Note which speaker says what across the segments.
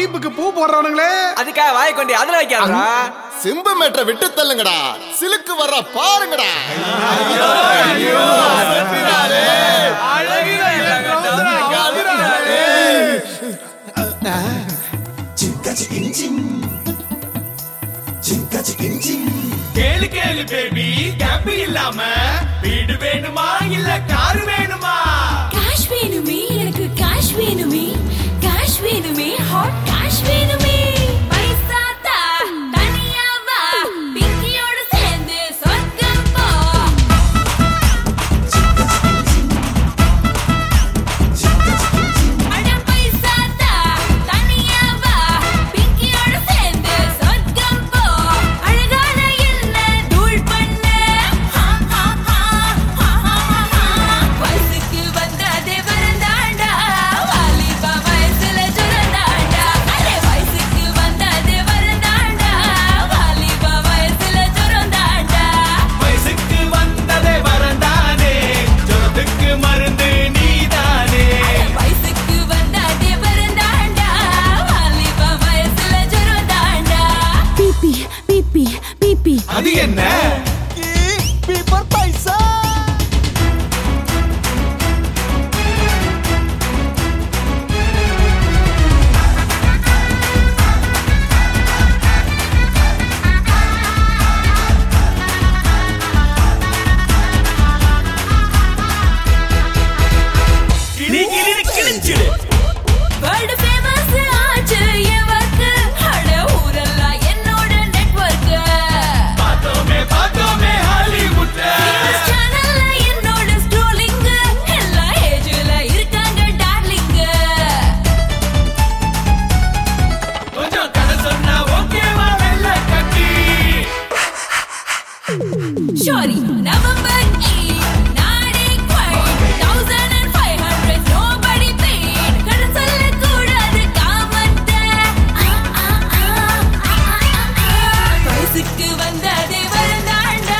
Speaker 1: டீப்புக்கு பூ போடுறவனுங்களே
Speaker 2: அதுக்காக வாய கொண்டு அதுல வைக்காதா
Speaker 3: சிம்பு மேட்ரை விட்டு தள்ளுங்கடா சிலுக்கு வர்ற பாருங்கடா
Speaker 4: கேளு கேளு பேபி கேப் இல்லாம வீடு வேணுமா இல்ல கார் வேணுமா
Speaker 5: கேஷ் வேணுமே எனக்கு கேஷ் வேணுமே கேஷ் வேணுமே ஹாட் கேஷ் வேணுமே பைசா தா தனியா வா பிங்கியோட சேர்ந்து சொர்க்கம் போ அட பைசா தா தனியா வா பிங்கியோட சேர்ந்து சொர்க்கம் போ அழகான என்ன தூள் பண்ண ஹா ஹா ஹா ஹா ஹா ஹா வயசுக்கு வந்ததே வரந்தாண்டா வாலிப வயசுல ஜுரந்தாண்டா அரே வயசுக்கு வந்ததே வரந்தாண்டா வாலிப வயசுல ஜுரந்தாண்டா
Speaker 4: வயசுக்கு வந்ததே வரந்தானே ஜொரத்துக்கு மருந்து நீதானே
Speaker 5: வயசுக்கு வந்ததே வரந்தாண்டா வாலிப வயசுல ஜுரந்தாண்டா பிபி பிபி பிபி
Speaker 4: அது என்ன கிளி கிளி கிழிச்சிடு
Speaker 5: வேர்ல்ட் ஃபேமஸ் ஆச்சு என் work. அட ஊரெல்லாம் என்னோட network.
Speaker 4: பார்த்தோமே பார்த்தோமே ஹாலிவுட்ல
Speaker 5: Famous channel ல என்னோட scrolling. எல்லா age ல இருக்காங்க darling.
Speaker 4: கொஞ்சம் கதை சொன்னா ஓகேவா வெள்ள கட்டி
Speaker 5: Sorry, November 8, நாடே quiet. 1500, nobody paid. கடன் சொல்லக்கூடாது காமத்தை. ஆ, ஆ, ஆ, ஆ, ஆ, ஆ. வயசுக்கு வந்ததே வரந்தாண்டா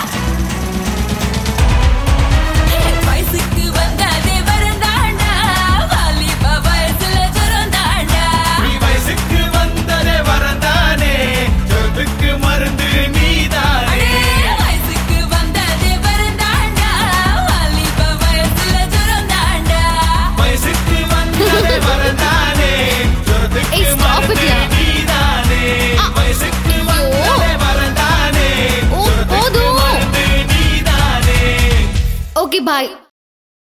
Speaker 5: வயசுக்கு வந்ததே வரந்தாண்டா வாலிப வயசுல ஜுரந்தாண்டா
Speaker 4: நீ வயசுக்கு வந்ததே வரந்தானே ஜொரத்துக்கு மருந்து நீதானே
Speaker 5: அடே வயசுக்கு வந்ததே வரந்தாண்டா வாலிப வயசுல ஜுரந்தாண்டா
Speaker 4: வயசுக்கு வந்ததே வரந்தானே ஜொரத்துக்கு
Speaker 6: ஏய், stop it,
Speaker 4: மருந்து
Speaker 6: yeah.
Speaker 4: நீதானே வயசுக்கு வந்ததே வரந்தானே
Speaker 6: ஓ,
Speaker 4: ஜொரத்துக்கு
Speaker 6: போதும்.
Speaker 4: மருந்து நீதானே
Speaker 6: ஓகே பாய்